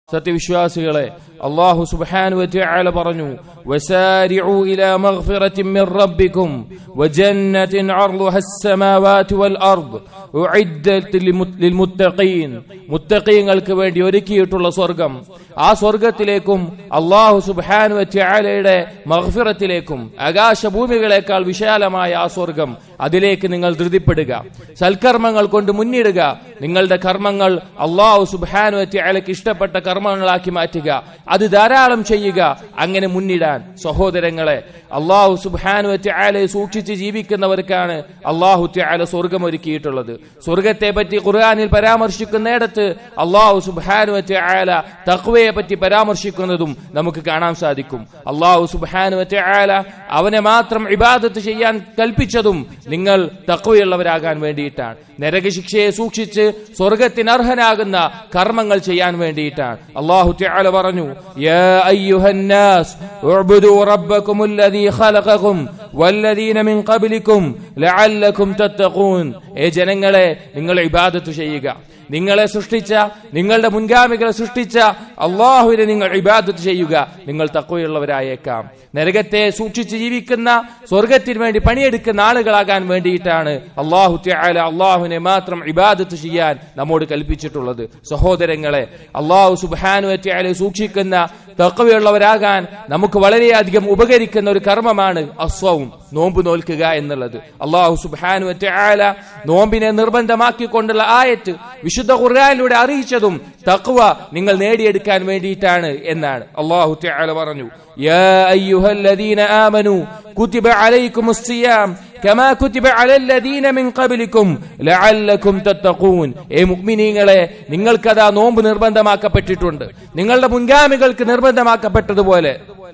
സത്യവിശ്വാസികളെ അള്ളാഹു സുബ്ഹാനഹു വതആല പറഞ്ഞു വസാരിഉ ഇലാ മഗ്ഫിറത്തിൻ മിർ റബ്ബിക്കും വജന്നത്തിൻ അർളുഹാ السماوات والارض ഉഇദ്ദത് ലിൽമുത്തഖീൻ മുത്തഖീങ്ങൾക്ക് വേണ്ടി ഒരുക്കിയിട്ടുള്ള സ്വർഗം ആ സ്വർഗത്തിലേക്കും അള്ളാഹു സുബ്ഹാനഹു വതആലയുടെ മഗ്ഫിറത്തിലേക്കും ആകാശഭൂമികളെക്കാൾ വിശാലമായ ആ സ്വർഗം അതിലേക്ക് നിങ്ങൾ ധൃതിപ്പെടുക സൽക്കർമ്മങ്ങൾ കൊണ്ട് മുന്നിടുക നിങ്ങളുടെ കർമ്മങ്ങൾ അള്ളാഹു സുബ്ഹാനു വതആലയ്ക്ക് ഇഷ്ടപ്പെട്ട കർമ്മങ്ങളാക്കി മാറ്റുക അത് ധാരാളം ചെയ്യുക അങ്ങനെ മുന്നിടാൻ സഹോദരങ്ങളെ അള്ളാഹു സുബ്ഹാനു വതആലയെ സൂക്ഷിച്ച് ജീവിക്കുന്നവർക്കാണ് അള്ളാഹു തആല സ്വർഗം ഒരുക്കിയിട്ടുള്ളത് സ്വർഗത്തെ പറ്റി ഖുർആനിൽ പരാമർശിക്കുന്നിടത്ത് അള്ളാഹു സുബ്ഹാനു വതആല തഖ്വയെ പറ്റി പരാമർശിക്കുന്നതും നമുക്ക് കാണാൻ സാധിക്കും അള്ളാഹു സുബ്ഹാനു വതആല അവനെ മാത്രം ഇബാദത്ത് ചെയ്യാൻ കൽപ്പിച്ചതും നിങ്ങൾ തഖ്വയുള്ളവരാകാൻ വേണ്ടിയിട്ടാണ് നരകശിക്ഷയെ സൂക്ഷിച്ച് സ്വർഗത്തിന് അർഹനാകുന്ന കർമ്മങ്ങൾ ചെയ്യാൻ വേണ്ടിയിട്ടാണ് അള്ളാഹു തആല പറഞ്ഞു യാ അയ്യുഹന്നാസ് ഉഅ്ബുദു റബ്ബക്കുമുല്ലദീ ഖലഖകും വല്ലദീന മിൻ ഖബ്ലിക്കും ലഅല്ലക്കും തത്തഖൂൻ ഏ ജനങ്ങളെ നിങ്ങൾ ഇബാദത്ത് ചെയ്യുക നിങ്ങളെ സൃഷ്ടിച്ച നിങ്ങളുടെ മുൻഗാമികളെ സൃഷ്ടിച്ച അള്ളാഹുവിനെ നിങ്ങൾ ഇബാദത്ത് ചെയ്യുക നിങ്ങൾ തക്കവയുള്ളവരായേക്കാം നരകത്തെ സൂക്ഷിച്ച് ജീവിക്കുന്ന സ്വർഗത്തിന് വേണ്ടി പണിയെടുക്കുന്ന ആളുകളാകാൻ വേണ്ടിയിട്ടാണ് അള്ളാഹു ത്യാല അള്ളാഹുവിനെ മാത്രം ഇബാദത്ത് ചെയ്യാൻ നമ്മോട് കൽപ്പിച്ചിട്ടുള്ളത് സഹോദരങ്ങളെ അള്ളാഹു സുബാനു ത്യാലെ സൂക്ഷിക്കുന്ന തക്കവയുള്ളവരാകാൻ നമുക്ക് വളരെയധികം ഉപകരിക്കുന്ന ഒരു കർമ്മമാണ് അസ്വവും നോമ്പ് നോൽക്കുക എന്നുള്ളത് അള്ളാഹു സുബാനു ത്യാല നോമ്പിനെ നിർബന്ധമാക്കിക്കൊണ്ടുള്ള ആയത്ത് വിശുദ്ധ ഖുർആനിലൂടെ അറിയിച്ചതും തക്വ നിങ്ങൾ നേടിയെടുക്കാൻ വേണ്ടിയിട്ടാണ് എന്നാണ് അള്ളാഹു ത്യാല പറഞ്ഞു يا أيها الذين آمنوا كتب عليكم الصيام كما كتب على الذين من قبلكم لعلكم تتقون ഏ മുഅ്മിനീങ്ങളെ നിങ്ങൾക്കതാ നോമ്പ് നിർബന്ധമാക്കപ്പെട്ടിട്ടുണ്ട് നിങ്ങളുടെ മുൻഗാമികൾക്ക് നിർബന്ധമാക്കപ്പെട്ടതുപോലെ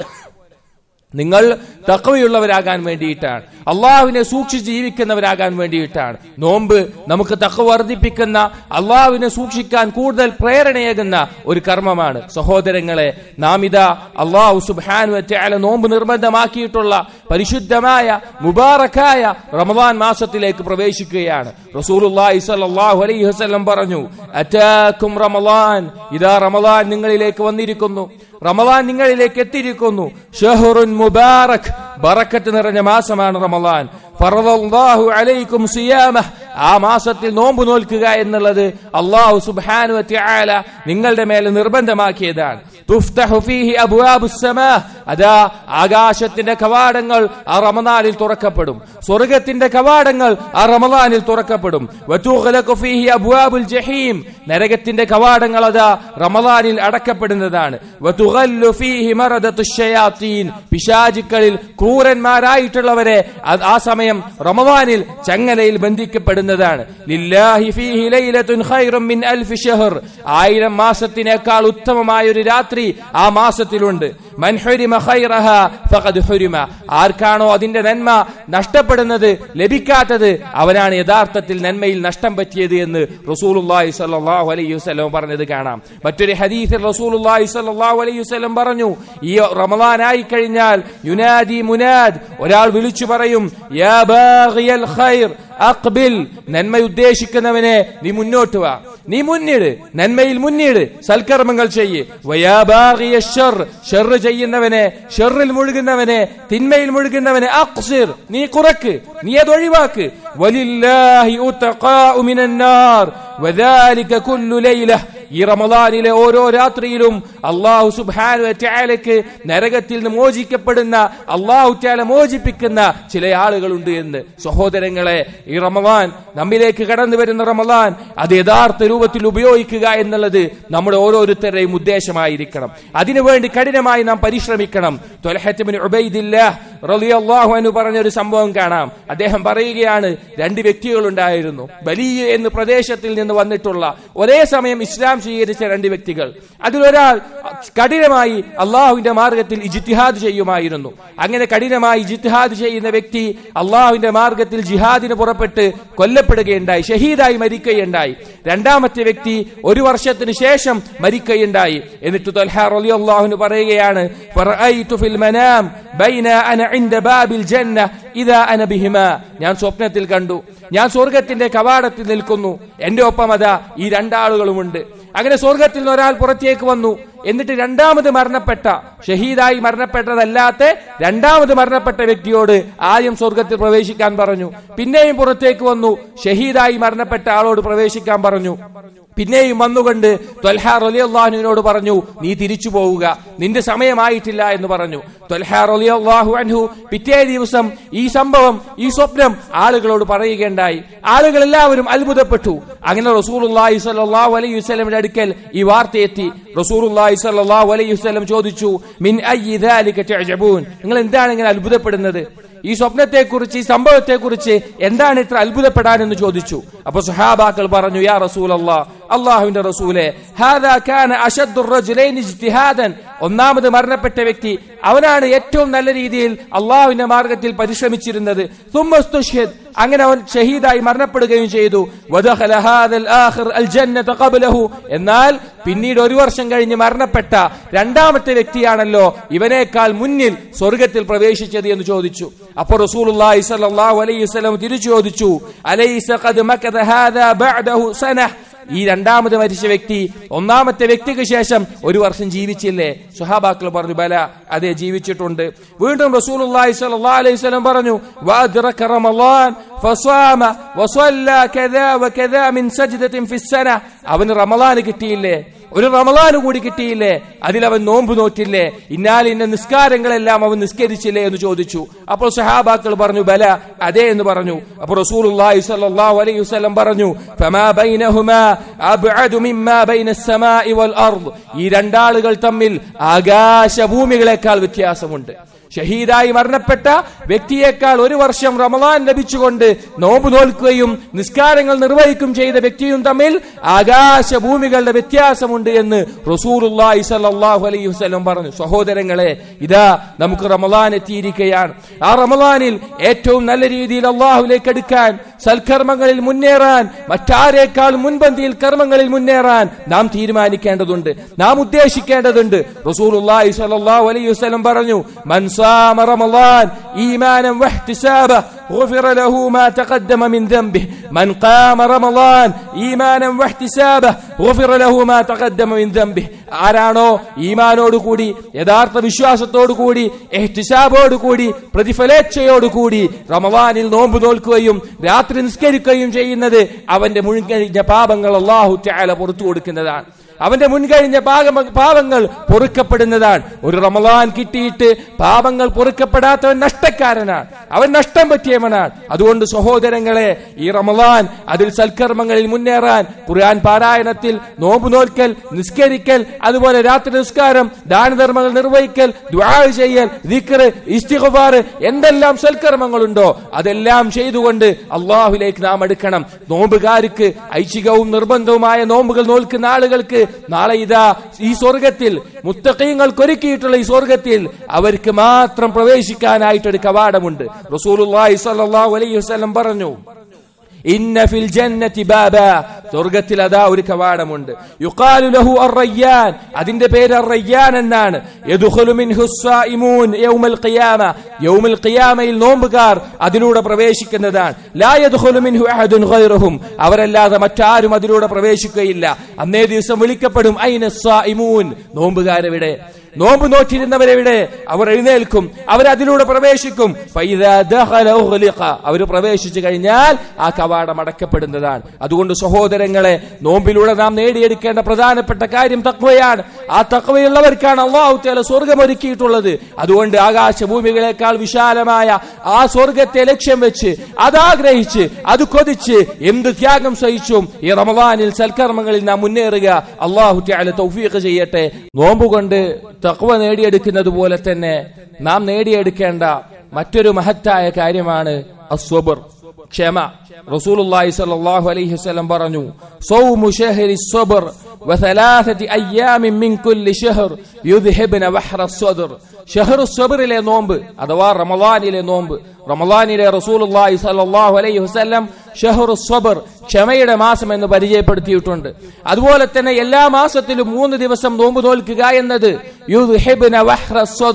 നിങ്ങൾ തക്കവയുള്ളവരാകാൻ വേണ്ടിയിട്ടാണ് അള്ളാഹുവിനെ സൂക്ഷിച്ച് ജീവിക്കുന്നവരാകാൻ വേണ്ടിയിട്ടാണ് നോമ്പ് നമുക്ക് തക്ക വർദ്ധിപ്പിക്കുന്ന അള്ളാഹുവിനെ സൂക്ഷിക്കാൻ കൂടുതൽ പ്രേരണയേകുന്ന ഒരു കർമ്മമാണ് സഹോദരങ്ങളെ നാം ഇതാ അള്ളാഹു സുബാനു അല നോമ്പ് നിർബന്ധമാക്കിയിട്ടുള്ള പരിശുദ്ധമായ മുബാറക്കായ റമദാൻ മാസത്തിലേക്ക് പ്രവേശിക്കുകയാണ് റസൂലുള്ളാഹി സ്വല്ലല്ലാഹു അലൈഹി വസല്ലം പറഞ്ഞു അറ്റാക്കും റമദാൻ ഇതാ റമദാൻ നിങ്ങളിലേക്ക് വന്നിരിക്കുന്നു റമദാൻ നിങ്ങളിലേക്ക് എത്തിയിരിക്കുന്നു ഷഹറുൻ മുബാറക് ബറക്കത്ത് നിറഞ്ഞ മാസമാണ് റമദാൻ ഫറദല്ലാഹു അലൈക്കും സിയാമഹ് ആ മാസത്തിൽ നോമ്പ് നോൽക്കുക എന്നുള്ളത് അള്ളാഹു സുബ്ഹാനു വതആല നിങ്ങളുടെ മേലെ നിർബന്ധമാക്കിയതാണ് തുഫ്തഹു ഫീഹി അബ്വാബുസ് സമാ അതാ ആകാശത്തിന്റെ കവാടങ്ങൾ ആ റമദാനിൽ തുറക്കപ്പെടും സ്വർഗത്തിന്റെ കവാടങ്ങൾ ആ റമദാനിൽ തുറക്കപ്പെടും വതൂഖലഖു ഫീഹി അബ്വാബുൽ ജഹീം നരകത്തിന്റെ കവാടങ്ങൾ അതാ റമദാനിൽ അടക്കപ്പെടുന്നതാണ് വതുഗല്ലു ഫീഹി മറദത്തുശ് ശയാത്തീൻ പിശാചുക്കളിൽ ക്രൂരന്മാരായിട്ടുള്ളവരെ ആ സമയം റമദാനിൽ ചങ്ങലയിൽ ബന്ധിക്കപ്പെടുന്നതാണ് ലില്ലാഹി ഫീഹി ലൈലത്തുൻ ഖൈറും മിൻ അൽഫി ഷഹർ ആയിരം മാസത്തിനേക്കാൾ ഉത്തമമായ ഒരു രാത്രി ആ മാസത്തിലുണ്ട് മൻ ഹുരിമ ഖൈറഹ ഫഖദ് ഹുരിമ ആർക്കാണോ അതിന്റെ നന്മ നഷ്ടപ്പെടുന്നത് ലഭിക്കാത്തത് അവനാണ് യഥാർത്ഥത്തിൽ നന്മയിൽ നഷ്ടം പറ്റിയത് എന്ന് റസൂലുള്ളാഹി സ്വല്ലല്ലാഹു അലൈഹി വസല്ലം പറഞ്ഞത് കാണാം മറ്റൊരു ഹദീസിൽ റസൂലുള്ളാഹി സ്വല്ലല്ലാഹു അലൈഹി വസല്ലം പറഞ്ഞു ഈ റമദാൻ ആയി കഴിഞ്ഞാൽ യുനാദി മുനാദ് ഒരാൾ വിളിച്ചു പറയും യാ ബാഗിയൽ ഖൈർ അഖ്ബിൽ നന്മ ഉദ്ദേശിക്കുന്നവനെ നീ മുന്നോട്ട് വാ നീ മുന്നിട് നന്മയിൽ മുന്നിട് സൽക്കർമ്മങ്ങൾ ചെയ്യ് വയാബാഗിയ ഷർ ഷർ ചെയ്യുന്നവനെ ഷെറിൽ മുഴുകുന്നവനെ തിന്മയിൽ മുഴുകുന്നവനെ അക്സിർ നീ കുറക്ക് നീ അത് ഒഴിവാക്ക് വലില്ലാഹി ഉത്തഖാഉ മിനന്നാർ വദാലിക കുല്ലു ലൈലഹ ഈ റമദാനിലെ ഓരോ രാത്രിയിലും അള്ളാഹു സുബാനു ത്യാലയ്ക്ക് നരകത്തിൽ നിന്ന് മോചിക്കപ്പെടുന്ന അള്ളാഹു ത്യാല മോചിപ്പിക്കുന്ന ചില ആളുകളുണ്ട് എന്ന് സഹോദരങ്ങളെ ഈ റമദാൻ നമ്മിലേക്ക് കടന്നു വരുന്ന റമദാൻ അത് യഥാർത്ഥ രൂപത്തിൽ ഉപയോഗിക്കുക എന്നുള്ളത് നമ്മുടെ ഓരോരുത്തരുടെയും ഉദ്ദേശമായിരിക്കണം അതിനുവേണ്ടി കഠിനമായി നാം പരിശ്രമിക്കണം റളിയല്ലാഹു അൻഹു പറഞ്ഞ ഒരു സംഭവം കാണാം അദ്ദേഹം പറയുകയാണ് രണ്ട് വ്യക്തികൾ ഉണ്ടായിരുന്നു ബലിയ എന്ന പ്രദേശത്തിൽ നിന്ന് വന്നിട്ടുള്ള ഒരേ സമയം ഇസ്ലാം സ്വീകരിച്ച രണ്ട് വ്യക്തികൾ അതിലൊരാൾ കഠിനമായി അള്ളാഹുവിന്റെ മാർഗത്തിൽ ഇജിത്തിഹാദ് ചെയ്യുമായിരുന്നു അങ്ങനെ കഠിനമായി ഇജിത്തിഹാദ് ചെയ്യുന്ന വ്യക്തി അള്ളാഹുവിന്റെ മാർഗത്തിൽ ജിഹാദിന് പുറപ്പെട്ട് കൊല്ലപ്പെടുകയുണ്ടായി ഷഹീദായി മരിക്കുകയുണ്ടായി രണ്ടാമത്തെ വ്യക്തി ഒരു വർഷത്തിന് ശേഷം മരിക്കുകയുണ്ടായി എന്നിട്ട് അള്ളാഹുന് പറയുകയാണ് "ഫറഅയ്തു ഫിൽ മനാം ബൈന അന ഇൻദ ബാബിൽ ജന്ന ഇദാ അന ബിഹിമാ." ഞാൻ സ്വപ്നത്തിൽ കണ്ടു ഞാൻ സ്വർഗത്തിന്റെ കവാടത്തിൽ നിൽക്കുന്നു എന്റെ ഒപ്പം അതാ ഈ രണ്ടാളുകളുമുണ്ട് അങ്ങനെ സ്വർഗത്തിൽ നിന്ന് ഒരാൾ പുറത്തേക്ക് വന്നു എന്നിട്ട് രണ്ടാമത് മരണപ്പെട്ട ഷഹീദായി മരണപ്പെട്ടതല്ലാത്ത രണ്ടാമത് മരണപ്പെട്ട വ്യക്തിയോട് ആദ്യം സ്വർഗത്തിൽ പ്രവേശിക്കാൻ പറഞ്ഞു പിന്നെയും പുറത്തേക്ക് വന്നു ഷഹീദായി മരണപ്പെട്ട ആളോട് പ്രവേശിക്കാൻ പറഞ്ഞു പിന്നെയും വന്നുകൊണ്ട് ത്വൽഹ റലിയല്ലാഹുവിനോട് പറഞ്ഞു നീ തിരിച്ചു പോവുക നിന്റെ സമയമായിട്ടില്ല എന്ന് പറഞ്ഞു ത്വൽഹ റലിയല്ലാഹു അൻഹു പിറ്റേ ദിവസം ഈ സംഭവം ഈ സ്വപ്നം ആളുകളോട് പറയുകയുണ്ടായി ആളുകൾ എല്ലാവരും അത്ഭുതപ്പെട്ടു അങ്ങനെ റസൂലുള്ളാഹി സ്വല്ലല്ലാഹു അലൈഹി വസല്ലമയുടെ അടുക്കൽ ഈ വാർത്ത എത്തി റസൂലുള്ളാഹി സ്വല്ലല്ലാഹു അലൈഹി വസല്ലം ചോദിച്ചു മിൻ അയ്യി ദാലിക തഅജബൂൻ നിങ്ങൾ എന്താണ് ഇങ്ങനെ അത്ഭുതപ്പെടുന്നത് ഈ സ്വപ്നത്തെക്കുറിച്ച് ഈ സംഭവത്തെക്കുറിച്ച് എന്താണ് ഇത്ര അത്ഭുതപ്പെടാനെന്ന് ചോദിച്ചു അപ്പൊ സുഹാബാക്കൾ പറഞ്ഞു യാ റസൂൽ അള്ളാഹുവിന്റെ റസൂലെ ഹാദാ കാന അശദ്ദു റജുലൈനി ഇജ്തിഹാദൻ ഒന്നാമത് മരണപ്പെട്ട വ്യക്തി അവനാണ് ഏറ്റവും നല്ല രീതിയിൽ അള്ളാഹുവിന്റെ മാർഗത്തിൽ പരിശ്രമിച്ചിരുന്നത് തുമ്മസ്തുഷ്ഹിദ് അങ്ങനെ അവൻ ഷഹീദായി മരണപ്പെടുകയും ചെയ്തു വദഖല ഹാദൽ ആഖിർ അൽ ജന്നത ഖബ്ലഹു എന്നാൽ പിന്നീട് ഒരു വർഷം കഴിഞ്ഞ് മരണപ്പെട്ട രണ്ടാമത്തെ വ്യക്തിയാണല്ലോ ഇവനേക്കാൾ മുന്നിൽ സ്വർഗത്തിൽ പ്രവേശിച്ചത് എന്ന് ചോദിച്ചു അപ്പോൾ റസൂലുള്ളാഹി സ്വല്ലല്ലാഹു അലൈഹി വസല്ലം തിരിച്ചു ചോദിച്ചു അലൈസ ഖദ് മക്കദ ഹാദാ ബഅദഹു സനഹ് ഈ രണ്ടാമത് മരിച്ച വ്യക്തി ഒന്നാമത്തെ വ്യക്തിക്ക് ശേഷം ഒരു വർഷം ജീവിച്ചില്ലേ സുഹാബാക്കൾ പറഞ്ഞു ബല അതെ ജീവിച്ചിട്ടുണ്ട് വീണ്ടും റസൂലുള്ളാഹി സ്വല്ലല്ലാഹു അലൈഹി വസല്ലം പറഞ്ഞു വഅദ്റക റമളാൻ ഫസ്വാമ വസല്ല കദാ വകദാ മിൻ സജ്ദത്തിൻ ഫിസ്സന അവന് റമളാൻ കിട്ടിയില്ലേ ഒരു റമളാന് കൂടി കിട്ടിയില്ലേ അതിലവൻ നോമ്പ് നോറ്റില്ലേ ഇന്നാൽ ഇന്ന നിസ്കാരങ്ങളെല്ലാം അവൻ നിസ്കരിച്ചില്ലേ എന്ന് ചോദിച്ചു അപ്പോൾ സഹാബാക്കൾ പറഞ്ഞു ബല അതെ എന്ന് പറഞ്ഞു അപ്പോൾ റസൂലുള്ളാഹി സ്വല്ലല്ലാഹു അലൈഹി വസല്ലം പറഞ്ഞു ഫമാ ബൈനഹുമാ അബ്അദു മിമ്മാ ബൈന السماء والارض ഈ രണ്ടാളുകൾ തമ്മിൽ ആകാശഭൂമികളെക്കാൾ വ്യത്യാസമുണ്ട് ഷഹീദായി മരണപ്പെട്ട വ്യക്തിയേക്കാൾ ഒരു വർഷം റമദാൻ ലഭിച്ചുകൊണ്ട് നോമ്പ് നോൽക്കുകയും നിസ്കാരങ്ങൾ നിർവഹിക്കും ചെയ്ത വ്യക്തിയും തമ്മിൽ ആകാശഭൂമികളുടെ വ്യത്യാസമുണ്ട് എന്ന് റസൂലുള്ളാഹി സ്വല്ലല്ലാഹു അലൈഹി വസല്ലം പറഞ്ഞു സഹോദരങ്ങളെ ഇതാ നമുക്ക് റമദാൻ എത്തിയിരിക്കുകയാണ് ആ റമദാനിൽ ഏറ്റവും നല്ല രീതിയിൽ അള്ളാഹുലേക്ക് എടുക്കാൻ സൽക്കർമ്മങ്ങളിൽ മുന്നേറാൻ മറ്റാരേക്കാൾ മുൻപന്തിയിൽ കർമ്മങ്ങളിൽ മുന്നേറാൻ നാം തീരുമാനിക്കേണ്ടതുണ്ട് നാം ഉദ്ദേശിക്കേണ്ടതുണ്ട് റസൂലുള്ളാഹി സ്വല്ലല്ലാഹു അലൈഹി വസല്ലം പറഞ്ഞു മൻ صام رمضان ايمانا واحتسابا غفر له ما تقدم من ذنبه من قام رمضان ايمانا واحتسابا غفر له ما تقدم من ذنبه ആരാണോ ഈമാനോട് കൂടി യഥാർത്ഥ വിശ്വാസത്തോടു കൂടി എഹ്തിസാബോട് കൂടി പ്രതിഫലേച്ഛയോട് കൂടി റമവാനിൽ നോമ്പ് നോൽക്കുകയും രാത്രി നിസ്കരിക്കുകയും ചെയ്യുന്നത് അവന്റെ മുൻകഴിഞ്ഞ പാപങ്ങൾ അള്ളാഹു ത്യാല പുറത്തു കൊടുക്കുന്നതാണ് അവന്റെ മുൻകഴിഞ്ഞ പാപ പാപങ്ങൾ പൊറുക്കപ്പെടുന്നതാണ് ഒരു റമലാൻ കിട്ടിയിട്ട് പാപങ്ങൾ പൊറുക്കപ്പെടാത്തവൻ നഷ്ടക്കാരനാണ് അവൻ നഷ്ടം പറ്റിയവനാണ് അതുകൊണ്ട് സഹോദരങ്ങളെ ഈ റമലാൻ അതിൽ സൽക്കർമ്മങ്ങളിൽ മുന്നേറാൻ ഖുർആൻ പാരായണത്തിൽ നോമ്പ് നോൽക്കൽ നിസ്കരിക്കൽ അതുപോലെ രാത്രി നിസ്കാരം ദാനധർമ്മങ്ങൾ നിർവഹിക്കൽ ദ്വാ ചെയ്യൽ ദിക്റ് ഇസ്തിഗ്ഫാർ എന്തെല്ലാം സൽക്കർമ്മങ്ങളുണ്ടോ അതെല്ലാം ചെയ്തുകൊണ്ട് അള്ളാഹുലേക്ക് നാം എടുക്കണം നോമ്പുകാർക്ക് ഐച്ഛികവും നിർബന്ധവുമായ നോമ്പുകൾ നോൽക്കുന്ന ആളുകൾക്ക് നാളെ ഇതാ ഈ സ്വർഗത്തിൽ മുത്തക്കീങ്ങൾക്ക് ഒരുക്കിയിട്ടുള്ള ഈ സ്വർഗത്തിൽ അവർക്ക് മാത്രം പ്രവേശിക്കാനായിട്ട് ഒരു കവാടമുണ്ട് റസൂലുള്ളാഹി സ്വല്ലല്ലാഹു അലൈഹി വസല്ലം പറഞ്ഞു ഇന്ന ഫിൽ ജന്നതി ബാബ സ്വർഗത്തിൽ അതാ ഒരു കവാടമുണ്ട് യുഖാലു ലഹു അർ-റയ്യാൻ അതിന്റെ പേര് അർ-റയ്യാൻ എന്നാണ് യദ്ഖുലു മിൻഹു സ്സായിമൂൻ യൗമൽ ഖിയാമ യൗമൽ ഖിയാമയിൽ നോമ്പുകാർ അതിലൂടെ പ്രവേശിക്കുന്നതാണ് ലാ യദ്ഖുലു മിൻഹു അഹദുൻ ഗൈറുഹും അവരല്ലാതെ മറ്റാരും അതിലൂടെ പ്രവേശിക്കുകയില്ല അന്നേ ദിവസം വിളിക്കപ്പെടും ഐന സ്സായിമൂൻ നോമ്പുകാരെവിടെ നോമ്പ് നോറ്റിരുന്നവരെവിടെ അവർ എഴുന്നേൽക്കും അവർ അതിലൂടെ പ്രവേശിക്കും അവർ പ്രവേശിച്ചു കഴിഞ്ഞാൽ ആ കവാടം അടക്കപ്പെടുന്നതാണ് അതുകൊണ്ട് സഹോദരങ്ങളെ നോമ്പിലൂടെ നാം നേടിയെടുക്കേണ്ട പ്രധാനപ്പെട്ട കാര്യം തക്വയാണ് ആ തക്വയുള്ളവർക്കാണ് അള്ളാഹു തേല സ്വർഗം ഒരുക്കിയിട്ടുള്ളത് അതുകൊണ്ട് ആകാശഭൂമികളെക്കാൾ വിശാലമായ ആ സ്വർഗത്തെ ലക്ഷ്യം വെച്ച് അതാഗ്രഹിച്ച് അത് കൊതിച്ച് എന്ത് ത്യാഗം സഹിച്ചും ഈ റമദാനിൽ സൽക്കർമ്മങ്ങളിൽ നാം മുന്നേറുക അള്ളാഹു തേല തൗഫീഖ് ചെയ്യട്ടെ നോമ്പുകൊണ്ട് തക്വ നേടിയെടുക്കുന്നത് പോലെ തന്നെ നാം നേടിയെടുക്കേണ്ട മറ്റൊരു മഹത്തായ കാര്യമാണ് അസ്വബർ ക്ഷമ റസൂലുള്ളാഹി സ്വല്ലല്ലാഹു അലൈഹി വസല്ലം പറഞ്ഞു സൗമു ശഹരി സ്വബർ وثلاثة أيام من كل شهر يذهبن بحر الصدر ഷഹറു സ്വബറിലെ നോമ്പ് അഥവാ റമദാനിലെ നോമ്പ് റമദാനിലെ റസൂലുള്ളാഹി സ്വല്ലല്ലാഹു അലൈഹി വസല്ലം ഷഹറു സ്വബർ ക്ഷമയുടെ മാസം എന്ന് പരിചയപ്പെടുത്തിയിട്ടുണ്ട് അതുപോലെ തന്നെ എല്ലാ മാസത്തിലും മൂന്ന് ദിവസം നോമ്പ് നോൽക്കുക എന്നത് യുദ്ഹിബ്ന വഹ്റ സ്വദർ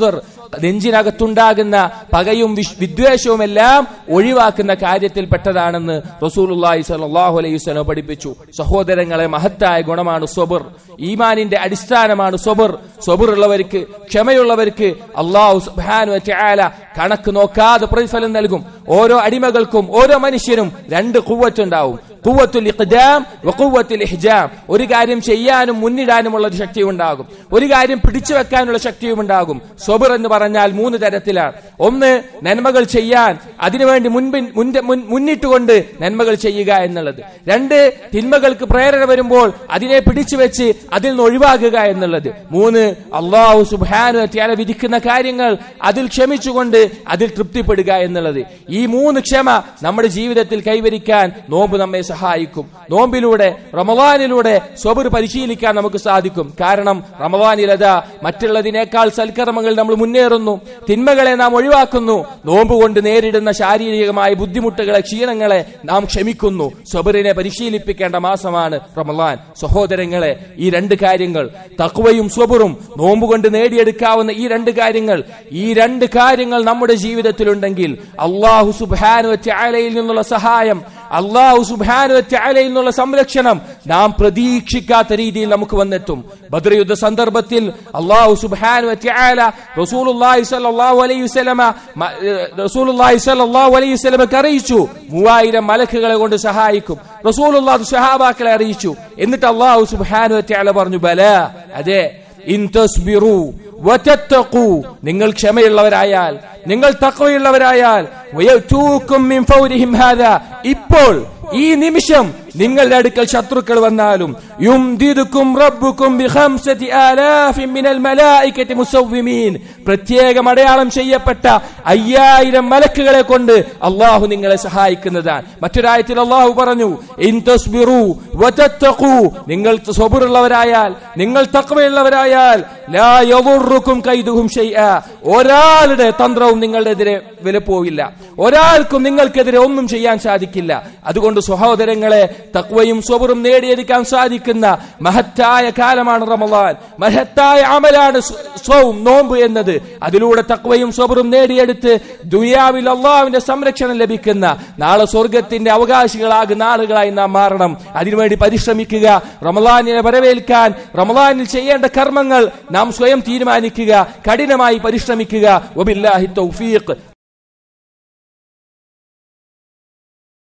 നെഞ്ചിനകത്തുണ്ടാകുന്ന പകയും വിഷ്- വിദ്വേഷവും എല്ലാം ഒഴിവാക്കുന്ന കാര്യത്തിൽ പെട്ടതാണെന്ന് റസൂലുള്ളാഹി സ്വല്ലല്ലാഹു അലൈഹി വസല്ലം പഠിപ്പിച്ചു സഹോദരങ്ങളെ മഹത്തായ ഗുണമാണ് സ്വബർ ഈമാനിന്റെ അടിസ്ഥാനമാണ് സ്വബർ സ്വബർ ഉള്ളവർക്ക് ക്ഷമയുള്ളവർക്ക് അള്ളാഹു സുബ്ഹാനഹു വതആല കണക്ക് നോക്കാതെ പ്രതിഫലം നൽകും ഓരോ അടിമകൾക്കും ഓരോ മനുഷ്യനും രണ്ട് കുവ്വത്തുണ്ടാവും കുവ്വത്തുൽ ഇഖ്ദാം വഖുവ്വത്തുൽ ഇഹ്ജാം ഒരു കാര്യം ചെയ്യാനും മുന്നിടാനുമുള്ള ഒരു ശക്തി ഉണ്ടാകും ഒരു കാര്യം പിടിച്ചു വെക്കാനുള്ള ശക്തിയും ഉണ്ടാകും സ്വബർ എന്ന് പറഞ്ഞാൽ മൂന്ന് തരത്തിലാണ് ഒന്ന് നന്മകൾ ചെയ്യാൻ അതിനുവേണ്ടി മുൻപിൻ മുൻപ് മുൻ- മുന്നിട്ടുകൊണ്ട് നന്മകൾ ചെയ്യുക എന്നുള്ളത് രണ്ട് തിന്മകൾക്ക് പ്രേരണ വരുമ്പോൾ അതിനെ പിടിച്ചു വെച്ച് അതിൽ നിന്ന് ഒഴിവാക്കുക എന്നുള്ളത് മൂന്ന് അള്ളാഹു സുബാനു ത്യാല വിധിക്കുന്ന കാര്യങ്ങൾ അതിൽ ക്ഷമിച്ചുകൊണ്ട് അതിൽ തൃപ്തിപ്പെടുക എന്നുള്ളത് ഈ മൂന്ന് ക്ഷമ നമ്മുടെ ജീവിതത്തിൽ കൈവരിക്കാൻ നോമ്പ് നമ്മെ സഹായിക്കും നോമ്പിലൂടെ റമവാനിലൂടെ സ്വബർ പരിശീലിക്കാൻ നമുക്ക് സാധിക്കും കാരണം റമവാനിലത മറ്റുള്ളതിനേക്കാൾ സൽക്കർമ്മങ്ങൾ നമ്മൾ മുന്നേറുന്നു തിന്മകളെ നാം ഒഴിവാക്കുന്നു നോമ്പ് കൊണ്ട് നേരിടുന്ന ശാരീരികമായ ബുദ്ധിമുട്ടുകളെ ക്ഷീണങ്ങളെ നാം ക്ഷമിക്കുന്നു സ്വബറിനെ പരിശീലിപ്പിക്കേണ്ട മാസമാണ് റമലാൻ സഹോദരങ്ങളെ ഈ രണ്ട് കാര്യങ്ങൾ തക്വയും സ്വബറും നോമ്പ് കൊണ്ട് നേടിയെടുക്കാവുന്ന ഈ രണ്ട് കാര്യങ്ങൾ ഈ രണ്ട് കാര്യങ്ങൾ നമ്മുടെ ജീവിതത്തിലുണ്ടെങ്കിൽ അള്ളാഹു സുബാനു ചാലയിൽ നിന്നുള്ള സഹായം അള്ളാഹു സുബാനു ചാലയിൽ നിന്നുള്ള സംരക്ഷണം നാം പ്രതീക്ഷിക്കാത്ത രീതിയിൽ നമുക്ക് വന്നെത്തും ബദ്ര യുദ്ധ സന്ദർഭത്തിൽ അള്ളാഹു സുബാനു ചാല റസൂലുള്ളാഹി സ്വല്ലല്ലാഹു അലൈഹി വസല്ലമ മ- ഏഹ് റസൂലുള്ളാഹി സ്വല്ലല്ലാഹു അലൈഹി വസല്ലമക്ക് അറിയിച്ചു മൂവായിരം മലക്കുകളെ കൊണ്ട് സഹായിക്കും റസൂലുള്ളാഹി സഹാബാക്കളെ അറിയിച്ചു എന്നിട്ട് അള്ളാഹു സുബാനു ചാല പറഞ്ഞു ബല അതെ ഇൻ തസ്ബിറു വതത്തഖു നിങ്ങൾ ക്ഷമയുള്ളവരായാൽ നിങ്ങൾ തഖ്വയുള്ളവരായാൽ വയതൂക്കും മിൻ ഫൗരിഹിം ഹാദാ ഇപ്പോൾ ഈ നിമിഷം നിങ്ങളുടെ അടുക്കൽ ശത്രുക്കൾ വന്നാലും യുംദിദുക്കും റബ്ബുക്കും ബിഖംസതി ആലാഫിൻ മിനൽ മലായികതി മുസവ്വിമീൻ പ്രത്യേകം അടയാളം ചെയ്യപ്പെട്ട അയ്യായിരം മലക്കുകളെ കൊണ്ട് അള്ളാഹു നിങ്ങളെ സഹായിക്കുന്നതാണ് മറ്റൊരായത്തിൽ അള്ളാഹു പറഞ്ഞു ഇൻ തസ്ബിറു വതത്തഖു നിങ്ങൾ സ്വബറുള്ളവരായാൽ നിങ്ങൾ തഖ്വയുള്ളവരായാൽ ലാ യദുറുക്കും കൈദുഹും ഷൈഅ ഒരാളുടെ തന്ത്രവും നിങ്ങളുടെ എതിരെ വില പോയില്ല ഒരാൾക്കും നിങ്ങൾക്കെതിരെ ഒന്നും ചെയ്യാൻ സാധിക്കില്ല അതുകൊണ്ട് സഹോദരങ്ങളെ തക്വയും സ്വബറും നേടിയെടുക്കാൻ സാധിക്കുന്ന മഹത്തായ കാലമാണ് റമളാൻ മഹത്തായ അമലാണ് സ്വ- സ്വവും നോമ്പ് എന്നത് അതിലൂടെ തക്വയും സ്വബറും നേടിയെടുത്ത് ദുനിയാവിൽ അള്ളാഹുവിന്റെ സംരക്ഷണം ലഭിക്കുന്ന നാളെ സ്വർഗത്തിന്റെ അവകാശികളാകുന്ന ആളുകളായി നാം മാറണം അതിനുവേണ്ടി പരിശ്രമിക്കുക റമളാനിനെ വരവേൽക്കാൻ റമളാനിൽ ചെയ്യേണ്ട കർമ്മങ്ങൾ നാം സ്വയം തീരുമാനിക്കുക കഠിനമായി പരിശ്രമിക്കുക വബില്ലാഹി തൗഫീഖ്